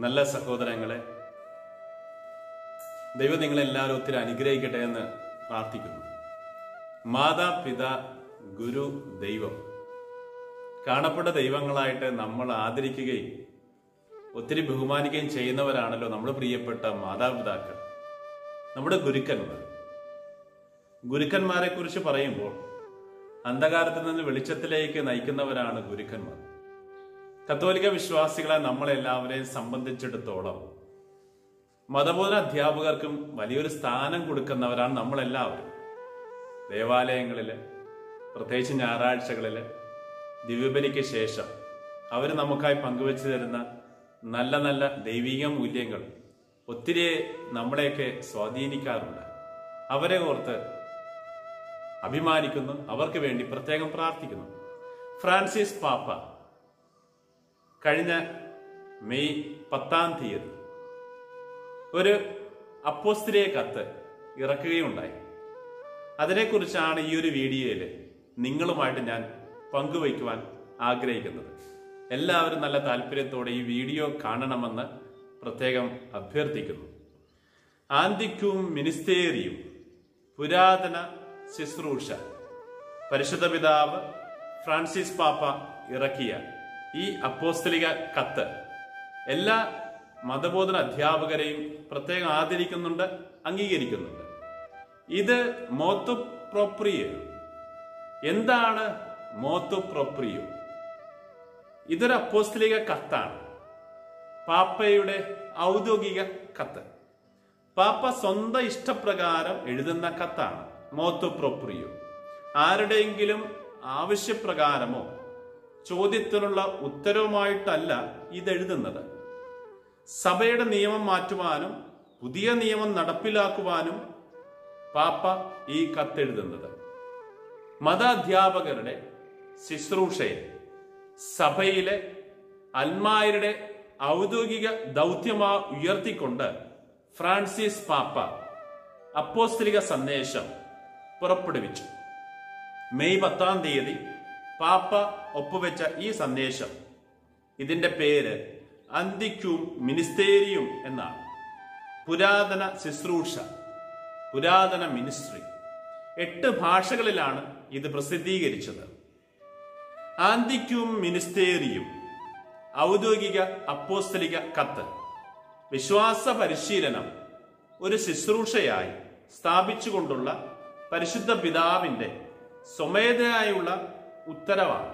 നല്ല സഹോദരങ്ങളെ ദൈവം നിങ്ങളെല്ലാവരും ഒത്തിരി അനുഗ്രഹിക്കട്ടെ എന്ന് പ്രാർത്ഥിക്കുന്നു മാതാപിത ഗുരു ദൈവം കാണപ്പെട്ട ദൈവങ്ങളായിട്ട് നമ്മൾ ആദരിക്കുകയും ഒത്തിരി ബഹുമാനിക്കുകയും ചെയ്യുന്നവരാണല്ലോ നമ്മുടെ പ്രിയപ്പെട്ട മാതാപിതാക്കൾ നമ്മുടെ ഗുരുക്കന്മാർ ഗുരുക്കന്മാരെ കുറിച്ച് പറയുമ്പോൾ അന്ധകാരത്തിൽ നിന്ന് വെളിച്ചത്തിലേക്ക് നയിക്കുന്നവരാണ് ഗുരുക്കന്മാർ കത്തോലിക്ക വിശ്വാസികളെ നമ്മളെല്ലാവരെയും സംബന്ധിച്ചിടത്തോളം മതബോധന അധ്യാപകർക്കും വലിയൊരു സ്ഥാനം കൊടുക്കുന്നവരാണ് നമ്മളെല്ലാവരും ദേവാലയങ്ങളില് പ്രത്യേകിച്ച് ഞായറാഴ്ചകളില് ദിവ്യബലിക്ക് ശേഷം അവർ നമുക്കായി പങ്കുവെച്ചു തരുന്ന നല്ല നല്ല ദൈവിക മൂല്യങ്ങൾ ഒത്തിരി നമ്മളെയൊക്കെ സ്വാധീനിക്കാറുണ്ട് അവരെ ഓർത്ത് അഭിമാനിക്കുന്നു അവർക്ക് വേണ്ടി പ്രത്യേകം പ്രാർത്ഥിക്കുന്നു ഫ്രാൻസിസ് പാപ്പ കഴിഞ്ഞ മെയ് പത്താം തീയതി ഒരു അപ്പോസ്തിരിയ കത്ത് ഇറക്കുകയുണ്ടായി അതിനെക്കുറിച്ചാണ് ഈ ഒരു വീഡിയോയിൽ നിങ്ങളുമായിട്ട് ഞാൻ പങ്കുവയ്ക്കുവാൻ ആഗ്രഹിക്കുന്നത് എല്ലാവരും നല്ല താല്പര്യത്തോടെ ഈ വീഡിയോ കാണണമെന്ന് പ്രത്യേകം അഭ്യർത്ഥിക്കുന്നു ആന്തിക്കും മിനിസ്റ്റേറിയും പുരാതന ശുശ്രൂഷ പരിശുദ്ധ പിതാവ് ഫ്രാൻസിസ് പാപ്പ ഇറക്കിയ ഈ അപ്പോസ്തലിക കത്ത് എല്ലാ മതബോധന അധ്യാപകരെയും പ്രത്യേകം ആദരിക്കുന്നുണ്ട് അംഗീകരിക്കുന്നുണ്ട് ഇത് മോത്തു പ്രോപ്രിയ എന്താണ് മോത്തു പ്രോപ്രിയോ ഇതൊരു അപ്പോസ്തലിക കത്താണ് പാപ്പയുടെ ഔദ്യോഗിക കത്ത് പാപ്പ സ്വന്തം ഇഷ്ടപ്രകാരം എഴുതുന്ന കത്താണ് മോത്തു പ്രോപ്രിയോ ആരുടെയെങ്കിലും ആവശ്യപ്രകാരമോ ചോദ്യത്തിനുള്ള ഉത്തരവുമായിട്ടല്ല ഇത് എഴുതുന്നത് സഭയുടെ നിയമം മാറ്റുവാനും പുതിയ നിയമം നടപ്പിലാക്കുവാനും പാപ്പ ഈ കത്തെഴുതുന്നത് മതാധ്യാപകരുടെ ശുശ്രൂഷയെ സഭയിലെ അൽമായരുടെ ഔദ്യോഗിക ദൗത്യമാ ഉയർത്തിക്കൊണ്ട് ഫ്രാൻസിസ് പാപ്പ അപ്പോസ്തലിക സന്ദേശം പുറപ്പെടുവിച്ചു മെയ് പത്താം തീയതി പാപ്പ ഒപ്പുവെച്ച ഈ സന്ദേശം ഇതിന്റെ പേര് അന്തിക്യും മിനിസ്റ്റേരിയും എന്നാണ് പുരാതന ശുശ്രൂഷ പുരാതന മിനിസ്ട്രി എട്ട് ഭാഷകളിലാണ് ഇത് പ്രസിദ്ധീകരിച്ചത് ആന്തിക്യും മിനിസ്റ്റേരിയും ഔദ്യോഗിക അപ്പോസ്തലിക കത്ത് വിശ്വാസ പരിശീലനം ഒരു ശുശ്രൂഷയായി സ്ഥാപിച്ചുകൊണ്ടുള്ള പരിശുദ്ധ പിതാവിന്റെ സ്വമേധയായുള്ള ഉത്തരവാണ്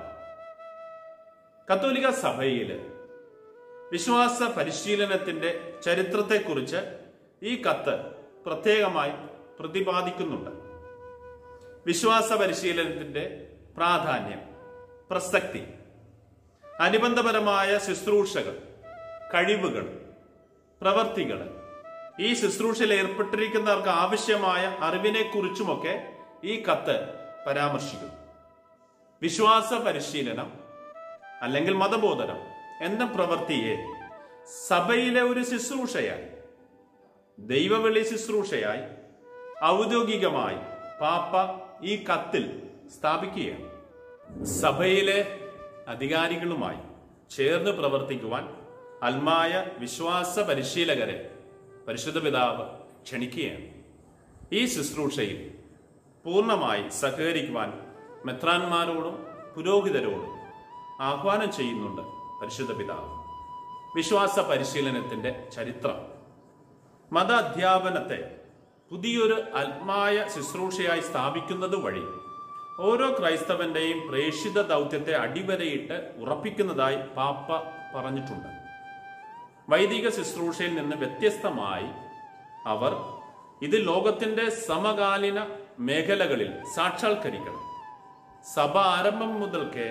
കത്തോലിക്ക സഭയിൽ വിശ്വാസ പരിശീലനത്തിന്റെ ചരിത്രത്തെക്കുറിച്ച് ഈ കത്ത് പ്രത്യേകമായി പ്രതിപാദിക്കുന്നുണ്ട് വിശ്വാസ പരിശീലനത്തിന്റെ പ്രാധാന്യം പ്രസക്തി അനുബന്ധപരമായ ശുശ്രൂഷകൾ കഴിവുകൾ പ്രവർത്തികൾ ഈ ശുശ്രൂഷയിൽ ഏർപ്പെട്ടിരിക്കുന്നവർക്ക് ആവശ്യമായ അറിവിനെ കുറിച്ചുമൊക്കെ ഈ കത്ത് പരാമർശിക്കുന്നു വിശ്വാസ പരിശീലനം അല്ലെങ്കിൽ മതബോധനം എന്ന പ്രവൃത്തിയെ സഭയിലെ ഒരു ശുശ്രൂഷയായി ദൈവവിളി ശുശ്രൂഷയായി ഔദ്യോഗികമായി പാപ്പ ഈ കത്തിൽ സ്ഥാപിക്കുകയാണ് സഭയിലെ അധികാരികളുമായി ചേർന്ന് പ്രവർത്തിക്കുവാൻ അൽമായ വിശ്വാസ പരിശീലകരെ പരിശുദ്ധ പിതാവ് ക്ഷണിക്കുകയാണ് ഈ ശുശ്രൂഷയിൽ പൂർണ്ണമായി സഹകരിക്കുവാൻ മെത്രാന്മാരോടും പുരോഹിതരോടും ആഹ്വാനം ചെയ്യുന്നുണ്ട് പരിശുദ്ധ പിതാവ് വിശ്വാസ പരിശീലനത്തിന്റെ ചരിത്രം മത അധ്യാപനത്തെ പുതിയൊരു ആത്മായ ശുശ്രൂഷയായി സ്ഥാപിക്കുന്നത് വഴി ഓരോ ക്രൈസ്തവന്റെയും പ്രേക്ഷിത ദൗത്യത്തെ അടിവരയിട്ട് ഉറപ്പിക്കുന്നതായി പാപ്പ പറഞ്ഞിട്ടുണ്ട് വൈദിക ശുശ്രൂഷയിൽ നിന്ന് വ്യത്യസ്തമായി അവർ ഇത് ലോകത്തിന്റെ സമകാലീന മേഖലകളിൽ സാക്ഷാത്കരിക്കണം സഭ ആരംഭം മുതൽക്കേ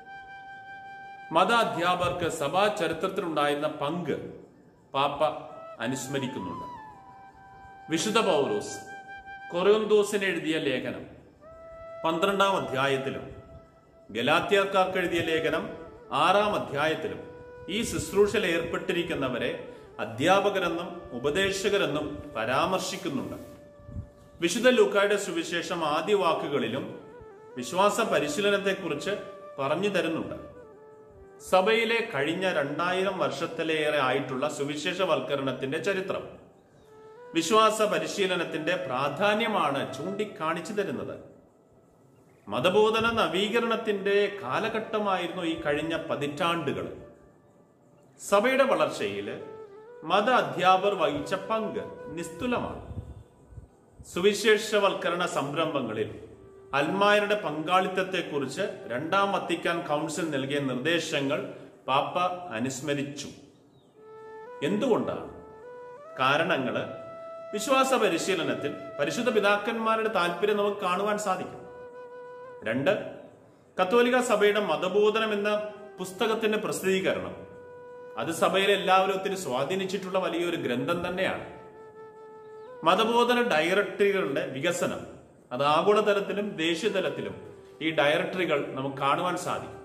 മത അധ്യാപകർക്ക് സഭാ ചരിത്രത്തിലുണ്ടായിരുന്ന പങ്ക് പാപ്പ അനുസ്മരിക്കുന്നുണ്ട് വിശുദ്ധ പൗലോസ് കൊറിയോന്തോസിന് എഴുതിയ ലേഖനം പന്ത്രണ്ടാം അധ്യായത്തിലും ഗലാത്യർക്കാർക്ക് എഴുതിയ ലേഖനം ആറാം അധ്യായത്തിലും ഈ ശുശ്രൂഷയിൽ ഏർപ്പെട്ടിരിക്കുന്നവരെ അധ്യാപകരെന്നും ഉപദേശകരെന്നും പരാമർശിക്കുന്നുണ്ട് വിശുദ്ധ ലൂക്കായുടെ സുവിശേഷം ആദ്യ വാക്കുകളിലും വിശ്വാസ പരിശീലനത്തെക്കുറിച്ച് പറഞ്ഞു തരുന്നുണ്ട് സഭയിലെ കഴിഞ്ഞ രണ്ടായിരം വർഷത്തിലേറെ ആയിട്ടുള്ള സുവിശേഷവൽക്കരണത്തിന്റെ ചരിത്രം വിശ്വാസ പരിശീലനത്തിന്റെ പ്രാധാന്യമാണ് ചൂണ്ടിക്കാണിച്ചു തരുന്നത് മതബോധന നവീകരണത്തിന്റെ കാലഘട്ടമായിരുന്നു ഈ കഴിഞ്ഞ പതിറ്റാണ്ടുകൾ സഭയുടെ വളർച്ചയിൽ മത അധ്യാപകർ വഹിച്ച പങ്ക് നിസ്തുലമാണ് സുവിശേഷവൽക്കരണ സംരംഭങ്ങളിൽ അൽമായരുടെ പങ്കാളിത്തത്തെക്കുറിച്ച് രണ്ടാം വത്തിക്കാൻ കൗൺസിൽ നൽകിയ നിർദ്ദേശങ്ങൾ പാപ്പ അനുസ്മരിച്ചു എന്തുകൊണ്ടാണ് കാരണങ്ങള് വിശ്വാസ പരിശീലനത്തിൽ പരിശുദ്ധ പിതാക്കന്മാരുടെ താല്പര്യം നമുക്ക് കാണുവാൻ സാധിക്കും രണ്ട് കത്തോലിക്ക സഭയുടെ മതബോധനം എന്ന പുസ്തകത്തിന്റെ പ്രസിദ്ധീകരണം അത് സഭയിലെ എല്ലാവരും ഒത്തിരി സ്വാധീനിച്ചിട്ടുള്ള വലിയൊരു ഗ്രന്ഥം തന്നെയാണ് മതബോധന ഡയറക്ടറികളുടെ വികസനം അത് ആഗോളതലത്തിലും ദേശീയതലത്തിലും ഈ ഡയറക്ടറികൾ നമുക്ക് കാണുവാൻ സാധിക്കും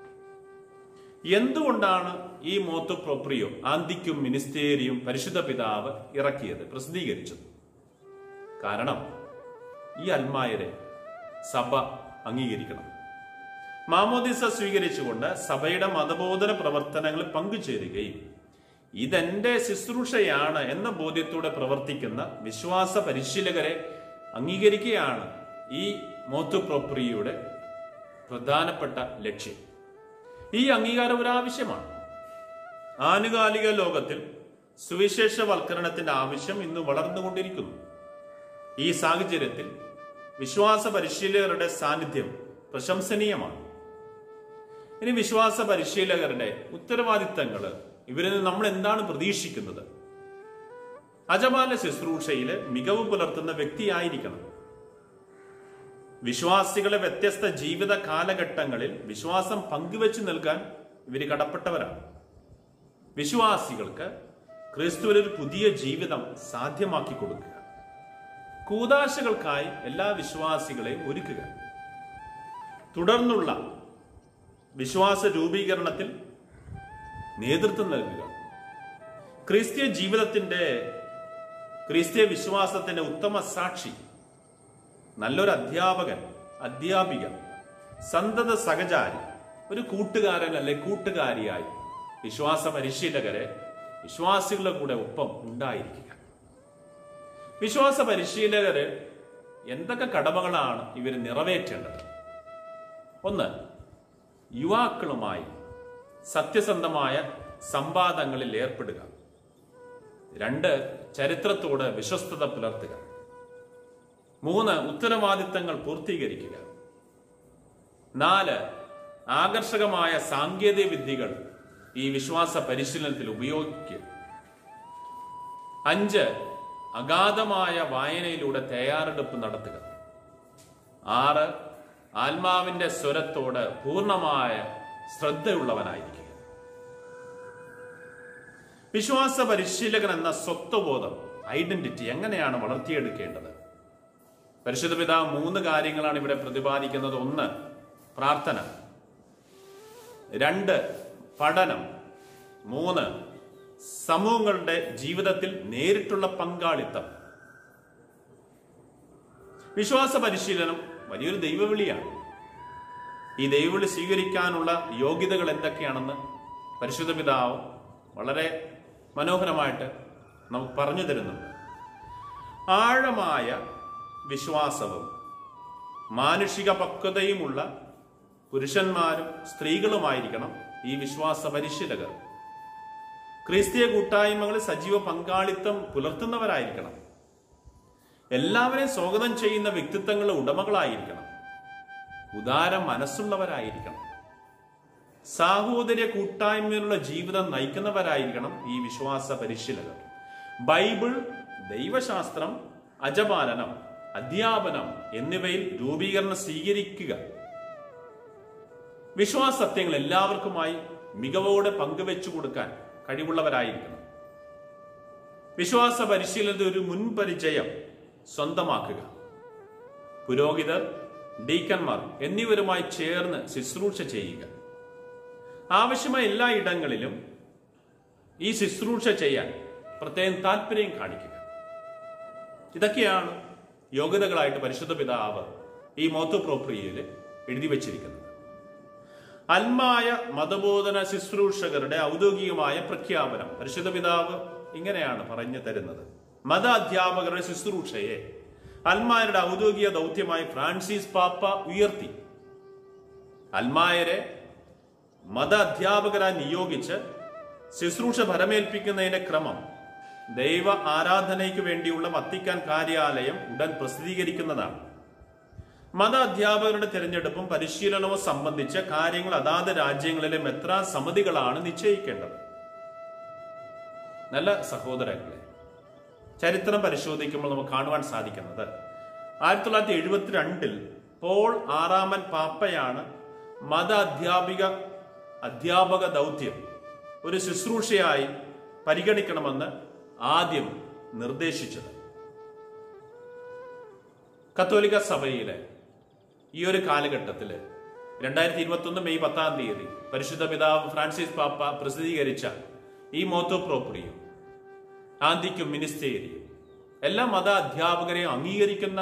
എന്തുകൊണ്ടാണ് ഈ മോത്ത് പ്രൊപ്രിയോ ആന്തിക്കും മിനിസ്റ്റേരിയും പരിശുദ്ധ പിതാവ് ഇറക്കിയത് പ്രസിദ്ധീകരിച്ചത് കാരണം ഈ അൽമായരെ സഭ അംഗീകരിക്കണം മാമോദിസ സ്വീകരിച്ചുകൊണ്ട് സഭയുടെ മതബോധന പ്രവർത്തനങ്ങളിൽ പങ്കുചേരുകയും ഇതെന്റെ ശുശ്രൂഷയാണ് എന്ന ബോധ്യത്തോടെ പ്രവർത്തിക്കുന്ന വിശ്വാസ പരിശീലകരെ അംഗീകരിക്കുകയാണ് ഈ മോത്തു പ്രൊപ്രിയയുടെ പ്രധാനപ്പെട്ട ലക്ഷ്യം ഈ അംഗീകാരം ഒരു ആവശ്യമാണ് ആനുകാലിക ലോകത്തിൽ സുവിശേഷവൽക്കരണത്തിന്റെ ആവശ്യം ഇന്ന് വളർന്നുകൊണ്ടിരിക്കുന്നു ഈ സാഹചര്യത്തിൽ വിശ്വാസ പരിശീലകരുടെ സാന്നിധ്യം പ്രശംസനീയമാണ് ഇനി വിശ്വാസ പരിശീലകരുടെ ഉത്തരവാദിത്തങ്ങൾ ഇവരിൽ നിന്ന് നമ്മൾ എന്താണ് പ്രതീക്ഷിക്കുന്നത് അജപാല ശുശ്രൂഷയില് മികവ് പുലർത്തുന്ന വ്യക്തിയായിരിക്കണം വിശ്വാസികളെ വ്യത്യസ്ത ജീവിത കാലഘട്ടങ്ങളിൽ വിശ്വാസം പങ്കുവെച്ചു നൽകാൻ ഇവര് കടപ്പെട്ടവരാണ് വിശ്വാസികൾക്ക് ക്രിസ്തുവിൽ ഒരു പുതിയ ജീവിതം സാധ്യമാക്കി കൊടുക്കുക കൂതാശകൾക്കായി എല്ലാ വിശ്വാസികളെയും ഒരുക്കുക തുടർന്നുള്ള വിശ്വാസ രൂപീകരണത്തിൽ നേതൃത്വം നൽകുക ക്രിസ്തീയ ജീവിതത്തിന്റെ ക്രിസ്തീയ വിശ്വാസത്തിന്റെ ഉത്തമ സാക്ഷി നല്ലൊരു അധ്യാപകൻ അധ്യാപിക സന്തത സഹചാരി ഒരു കൂട്ടുകാരൻ അല്ലെ കൂട്ടുകാരിയായി വിശ്വാസ പരിശീലകരെ വിശ്വാസികളുടെ കൂടെ ഒപ്പം ഉണ്ടായിരിക്കുക വിശ്വാസ പരിശീലകര് എന്തൊക്കെ കടമകളാണ് ഇവർ നിറവേറ്റേണ്ടത് ഒന്ന് യുവാക്കളുമായി സത്യസന്ധമായ സംവാദങ്ങളിൽ ഏർപ്പെടുക രണ്ട് ചരിത്രത്തോട് വിശ്വസ്തത പുലർത്തുക മൂന്ന് ഉത്തരവാദിത്തങ്ങൾ പൂർത്തീകരിക്കുക നാല് ആകർഷകമായ സാങ്കേതിക വിദ്യകൾ ഈ വിശ്വാസ പരിശീലനത്തിൽ ഉപയോഗിക്കുക അഞ്ച് അഗാധമായ വായനയിലൂടെ തയ്യാറെടുപ്പ് നടത്തുക ആറ് ആത്മാവിന്റെ സ്വരത്തോട് പൂർണ്ണമായ ശ്രദ്ധയുള്ളവനായിരിക്കുക വിശ്വാസ പരിശീലകൻ എന്ന സ്വത്വബോധം ഐഡന്റിറ്റി എങ്ങനെയാണ് വളർത്തിയെടുക്കേണ്ടത് പരിശുദ്ധ പിതാവ് മൂന്ന് കാര്യങ്ങളാണ് ഇവിടെ പ്രതിപാദിക്കുന്നത് ഒന്ന് പ്രാർത്ഥന രണ്ട് പഠനം മൂന്ന് സമൂഹങ്ങളുടെ ജീവിതത്തിൽ നേരിട്ടുള്ള പങ്കാളിത്തം വിശ്വാസ പരിശീലനം വലിയൊരു ദൈവവിളിയാണ് ഈ ദൈവവിളി സ്വീകരിക്കാനുള്ള യോഗ്യതകൾ എന്തൊക്കെയാണെന്ന് പരിശുദ്ധ പിതാവ് വളരെ മനോഹരമായിട്ട് നമുക്ക് പറഞ്ഞു തരുന്നുണ്ട് ആഴമായ വിശ്വാസവും മാനുഷിക പക്വതയുമുള്ള പുരുഷന്മാരും സ്ത്രീകളുമായിരിക്കണം ഈ വിശ്വാസ പരിശീലകർ ക്രിസ്തീയ കൂട്ടായ്മകളിൽ സജീവ പങ്കാളിത്തം പുലർത്തുന്നവരായിരിക്കണം എല്ലാവരെയും സ്വാഗതം ചെയ്യുന്ന വ്യക്തിത്വങ്ങളുടെ ഉടമകളായിരിക്കണം ഉദാര മനസ്സുള്ളവരായിരിക്കണം സാഹോദര്യ കൂട്ടായ്മയിലുള്ള ജീവിതം നയിക്കുന്നവരായിരിക്കണം ഈ വിശ്വാസ പരിശീലകർ ബൈബിൾ ദൈവശാസ്ത്രം അജപാലനം അധ്യാപനം എന്നിവയിൽ രൂപീകരണം സ്വീകരിക്കുക വിശ്വാസ സത്യങ്ങൾ എല്ലാവർക്കുമായി മികവോടെ പങ്കുവെച്ചു കൊടുക്കാൻ കഴിവുള്ളവരായിരിക്കണം വിശ്വാസ പരിശീലനത്തിൽ ഒരു മുൻപരിചയം സ്വന്തമാക്കുക പുരോഹിതർ ഡീക്കന്മാർ എന്നിവരുമായി ചേർന്ന് ശുശ്രൂഷ ചെയ്യുക ആവശ്യമായ എല്ലാ ഇടങ്ങളിലും ഈ ശുശ്രൂഷ ചെയ്യാൻ പ്രത്യേകം താല്പര്യം കാണിക്കുക ഇതൊക്കെയാണ് യോഗ്യതകളായിട്ട് പരിശുദ്ധ പിതാവ് ഈ മോത്തു പ്രോപ്രിയയിൽ എഴുതി വച്ചിരിക്കുന്നത് അൽമായ മതബോധന ശുശ്രൂഷകരുടെ ഔദ്യോഗികമായ പ്രഖ്യാപനം പരിശുദ്ധ പിതാവ് ഇങ്ങനെയാണ് പറഞ്ഞു തരുന്നത് മത അധ്യാപകരുടെ ശുശ്രൂഷയെ അൽമായരുടെ ഔദ്യോഗിക ദൗത്യമായി ഫ്രാൻസിസ് പാപ്പ ഉയർത്തി അൽമായരെ മത അധ്യാപകരായി നിയോഗിച്ച് ശുശ്രൂഷ ഫലമേൽപ്പിക്കുന്നതിന്റെ ക്രമം ദൈവ ആരാധനയ്ക്ക് വേണ്ടിയുള്ള വത്തിക്കാൻ കാര്യാലയം ഉടൻ പ്രസിദ്ധീകരിക്കുന്നതാണ് മത അധ്യാപകരുടെ തിരഞ്ഞെടുപ്പും പരിശീലനവും സംബന്ധിച്ച കാര്യങ്ങൾ അതാത് രാജ്യങ്ങളിലെ മെത്രാ സമിതികളാണ് നിശ്ചയിക്കേണ്ടത് നല്ല സഹോദരങ്ങളെ ചരിത്രം പരിശോധിക്കുമ്പോൾ നമുക്ക് കാണുവാൻ സാധിക്കുന്നത് ആയിരത്തി തൊള്ളായിരത്തി എഴുപത്തിരണ്ടിൽ പോൾ ആറാമൻ പാപ്പയാണ് മത അധ്യാപിക അധ്യാപക ദൗത്യം ഒരു ശുശ്രൂഷയായി പരിഗണിക്കണമെന്ന് ആദ്യം നിർദ്ദേശിച്ചത് കത്തോലിക്ക സഭയിലെ ഈ ഒരു കാലഘട്ടത്തിൽ രണ്ടായിരത്തി ഇരുപത്തി ഒന്ന് മെയ് പത്താം തീയതി പരിശുദ്ധ പിതാവ് ഫ്രാൻസിസ് പാപ്പ പ്രസിദ്ധീകരിച്ച ഈ മോത്തോ പ്രോപ്രിയും ആന്തിക്കും മിനിസ്റ്റേരിയും എല്ലാ മത അധ്യാപകരെയും അംഗീകരിക്കുന്ന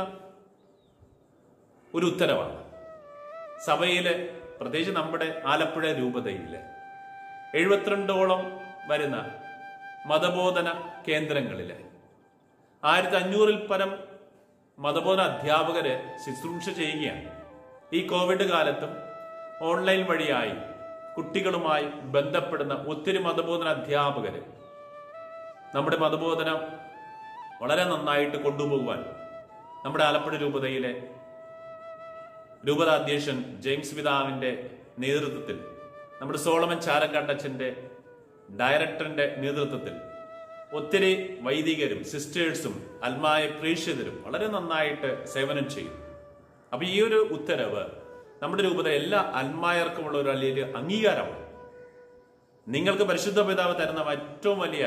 ഒരു ഉത്തരവാണ് സഭയിലെ പ്രത്യേകിച്ച് നമ്മുടെ ആലപ്പുഴ രൂപതയിലെ എഴുപത്തിരണ്ടോളം വരുന്ന മതബോധന കേന്ദ്രങ്ങളിലെ ആയിരത്തി അഞ്ഞൂറിൽ പരം മതബോധന അധ്യാപകരെ ശുശ്രൂഷ ചെയ്യുകയാണ് ഈ കോവിഡ് കാലത്തും ഓൺലൈൻ വഴിയായി കുട്ടികളുമായി ബന്ധപ്പെടുന്ന ഒത്തിരി മതബോധന അധ്യാപകര് നമ്മുടെ മതബോധനം വളരെ നന്നായിട്ട് കൊണ്ടുപോകുവാൻ നമ്മുടെ ആലപ്പുഴ രൂപതയിലെ രൂപത അധ്യക്ഷൻ ജെയിംസ് പിതാവിന്റെ നേതൃത്വത്തിൽ നമ്മുടെ സോളമൻ ചാരക്കാട്ടച്ചന്റെ ഡയറക്ടറിന്റെ നേതൃത്വത്തിൽ ഒത്തിരി വൈദികരും സിസ്റ്റേഴ്സും അൽമായ പ്രേക്ഷിതരും വളരെ നന്നായിട്ട് സേവനം ചെയ്യും അപ്പൊ ഈ ഒരു ഉത്തരവ് നമ്മുടെ രൂപത എല്ലാ അൽമായർക്കുമുള്ള ഒരു വലിയ അംഗീകാരമാണ് നിങ്ങൾക്ക് പരിശുദ്ധ പിതാവ് തരുന്ന ഏറ്റവും വലിയ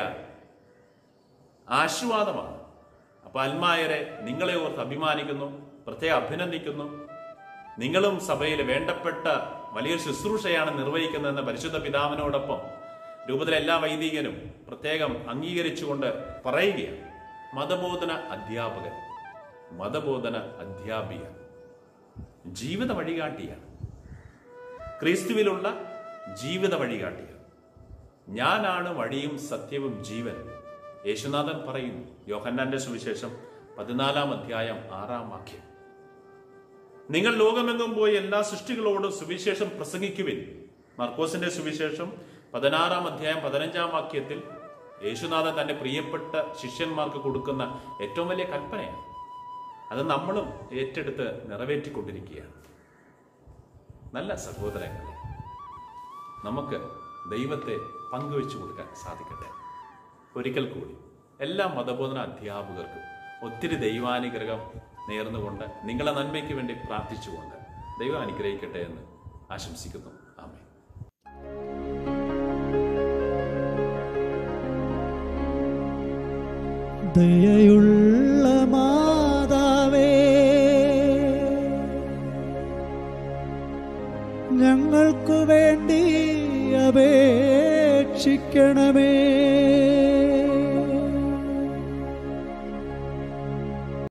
ആശീർവാദമാണ് അപ്പൊ അൽമായരെ നിങ്ങളെ ഓർത്ത് അഭിമാനിക്കുന്നു പ്രത്യേകം അഭിനന്ദിക്കുന്നു നിങ്ങളും സഭയിൽ വേണ്ടപ്പെട്ട വലിയൊരു ശുശ്രൂഷയാണ് നിർവഹിക്കുന്നതെന്ന് പരിശുദ്ധ പിതാവിനോടൊപ്പം രൂപത്തിലെ എല്ലാ വൈദികനും പ്രത്യേകം അംഗീകരിച്ചുകൊണ്ട് പറയുകയാണ് മതബോധന അധ്യാപകൻ മതബോധന അധ്യാപിക ജീവിത വഴികാട്ടിയാണ് ക്രിസ്തുവിലുള്ള ജീവിത വഴികാട്ടിയാണ് ഞാനാണ് വഴിയും സത്യവും ജീവൻ യേശുനാഥൻ പറയുന്നു യോഹന്നാന്റെ സുവിശേഷം പതിനാലാം അധ്യായം ആറാം വാക്യം നിങ്ങൾ ലോകമെങ്ങും പോയി എല്ലാ സൃഷ്ടികളോടും സുവിശേഷം പ്രസംഗിക്കുവിൻ മർക്കോസിന്റെ സുവിശേഷം പതിനാറാം അധ്യായം പതിനഞ്ചാം വാക്യത്തിൽ യേശുനാഥൻ തന്റെ പ്രിയപ്പെട്ട ശിഷ്യന്മാർക്ക് കൊടുക്കുന്ന ഏറ്റവും വലിയ കൽപ്പനയാണ് അത് നമ്മളും ഏറ്റെടുത്ത് നിറവേറ്റിക്കൊണ്ടിരിക്കുകയാണ് നല്ല സഹോദരങ്ങളെ നമുക്ക് ദൈവത്തെ പങ്കുവെച്ചു കൊടുക്കാൻ സാധിക്കട്ടെ ഒരിക്കൽ കൂടി എല്ലാ മതബോധന അധ്യാപകർക്കും ഒത്തിരി ദൈവാനുഗ്രഹം നേർന്നുകൊണ്ട് നിങ്ങളെ നന്മയ്ക്ക് വേണ്ടി പ്രാർത്ഥിച്ചുകൊണ്ട് ദൈവം അനുഗ്രഹിക്കട്ടെ എന്ന് ആശംസിക്കുന്നു ആമേ ദയയുള്ള മാതാവേ ഞങ്ങൾക്കു വേണ്ടി അപേക്ഷിക്കണമേ